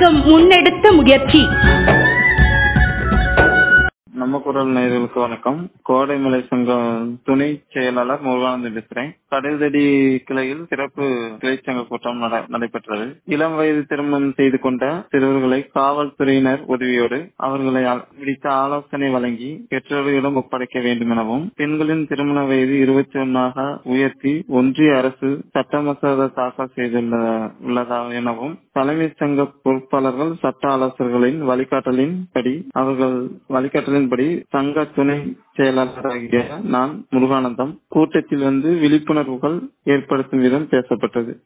சங்கம் முன்னெடுத்த முயற்சி நம்ம குரல் நேயர்களுக்கு வணக்கம் கோடைமலை சங்கம் துணை செயலாளர் முருகானந்தன் பேசுறேன் கடல்தடி கிளையில் சிறப்பு கிளை சங்க கூட்டம் நட- நடைபெற்றது இளம் வயது திருமணம் செய்து கொண்ட சிறுவர்களை காவல்துறையினர் உதவியோடு அவர்களை அ- பிடித்த ஆலோசனை வழங்கி பெற்றோர்களிடம் ஒப்படைக்க வேண்டும் எனவும் பெண்களின் திருமண வயது இருபத்தி ஒன்னாக உயர்த்தி ஒன்றிய அரசு சட்ட மசோதா தாக்கல் செய்துள்ள உள்ளதா எனவும் தலைமை சங்க பொறுப்பாளர்கள் சட்ட ஆலோசகர்களின் வழிகாட்டலின்படி அவர்கள் வழிகாட்டலின்படி சங்க துணை செயலாளராகிய நான் முருகானந்தம் கூட்டத்தில் வந்து விழிப்புணர்வுகள் ஏற்படுத்தும் விதம் பேசப்பட்டது